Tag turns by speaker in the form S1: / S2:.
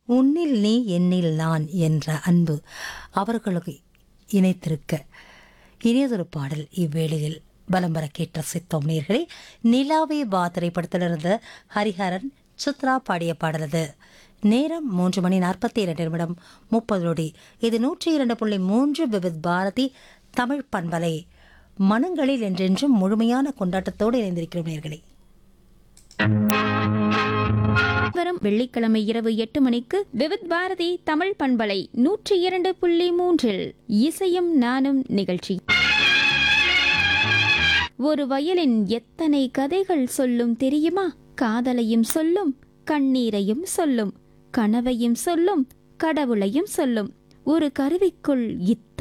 S1: உன்னில் நீ என்னில் நான் என்ற அன்பு அவர்களுக்கு இணைத்திருக்க இனியதொரு பாடல் இவ்வேளையில் பலம் வர கேட்ட சித்தோம் நேர்களே நிலாவே வா திரைப்படத்திலிருந்து ஹரிஹரன் சித்ரா பாடிய பாடலது நேரம் மூன்று மணி நாற்பத்தி இரண்டு நிமிடம் முப்பது நொடி இது நூற்றி இரண்டு புள்ளி மூன்று விவித் பாரதி தமிழ் பண்பலை மனங்களில் என்றென்றும் முழுமையான கொண்டாட்டத்தோடு இணைந்திருக்கிறோம் நேர்களே
S2: வரும் வெள்ளிக்கிழமை இரவு எட்டு மணிக்கு விவித் பாரதி தமிழ் பண்பலை நூற்றி இரண்டு புள்ளி மூன்றில் இசையும் நானும் நிகழ்ச்சி ஒரு வயலின் எத்தனை கதைகள் சொல்லும் தெரியுமா காதலையும் சொல்லும் கண்ணீரையும் சொல்லும் கனவையும் சொல்லும் கடவுளையும் சொல்லும் ஒரு கருவிக்குள் இத்தனை